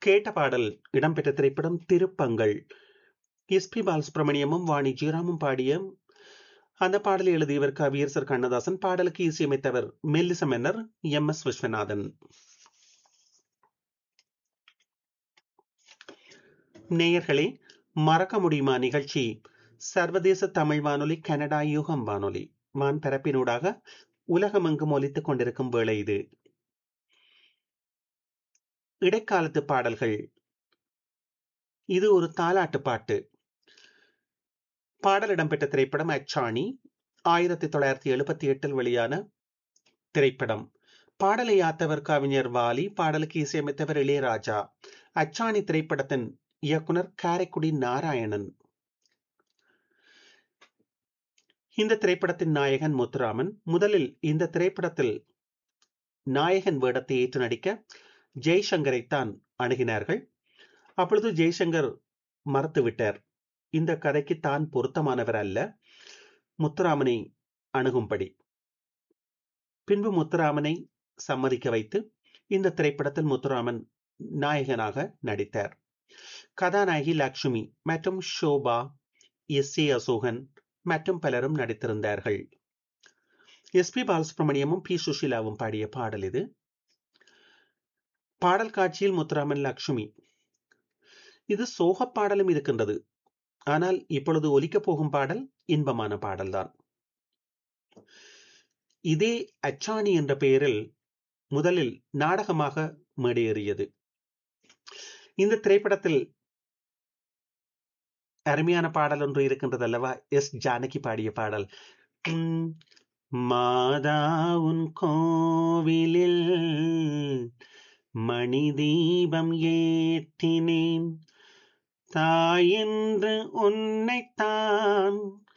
கேட்ட பாடல் இடம்பெற்ற திரைப்படம் திருப்பங்கள் எஸ் பி பாலசுப்ரமணியமும் வாணி ஜீராமும் பாடிய அந்த பாடலை எழுதியவர் கவியரசர் கண்ணதாசன் பாடலுக்கு இசையமைத்தவர் மெல்லிச மன்னர் எம் எஸ் விஸ்வநாதன் நேயர்களே மறக்க முடியுமா நிகழ்ச்சி சர்வதேச தமிழ் வானொலி கனடா யுகம் வானொலி வான் பரப்பினூடாக உலகமெங்கும் ஒலித்துக் கொண்டிருக்கும் வேளை இது இடைக்காலத்து பாடல்கள் இது ஒரு தாலாட்டு பாட்டு பாடல் இடம்பெற்ற திரைப்படம் அச்சாணி ஆயிரத்தி தொள்ளாயிரத்தி எழுபத்தி எட்டில் வெளியான திரைப்படம் பாடலை யாத்தவர் கவிஞர் வாலி பாடலுக்கு இசையமைத்தவர் இளையராஜா அச்சாணி திரைப்படத்தின் இயக்குனர் காரைக்குடி நாராயணன் இந்த திரைப்படத்தின் நாயகன் முத்துராமன் முதலில் இந்த திரைப்படத்தில் நாயகன் வேடத்தை ஏற்று நடிக்க ஜெய்சங்கரைத்தான் அணுகினார்கள் அப்பொழுது ஜெய்சங்கர் மறுத்துவிட்டார் இந்த கதைக்கு தான் பொருத்தமானவர் அல்ல முத்துராமனை அணுகும்படி பின்பு முத்துராமனை சம்மதிக்க வைத்து இந்த திரைப்படத்தில் முத்துராமன் நாயகனாக நடித்தார் கதாநாயகி லக்ஷ்மி மற்றும் ஷோபா எஸ் ஏ அசோகன் மற்றும் பலரும் நடித்திருந்தார்கள் எஸ் பி பாலசுப்ரமணியமும் பி சுஷிலாவும் பாடிய பாடல் இது பாடல் காட்சியில் முத்துராமன் லக்ஷ்மி இது சோக பாடலும் இருக்கின்றது ஆனால் இப்பொழுது ஒலிக்கப் போகும் பாடல் இன்பமான பாடல்தான் இதே அச்சாணி என்ற பெயரில் முதலில் நாடகமாக மேடையேறியது இந்த திரைப்படத்தில் அருமையான பாடல் ஒன்று இருக்கின்றது அல்லவா எஸ் ஜானகி பாடிய பாடல் மாதா உன் கோவிலில் மணி தீபம் ஏற்றினேன் தாயென்று உன்னைத்தான்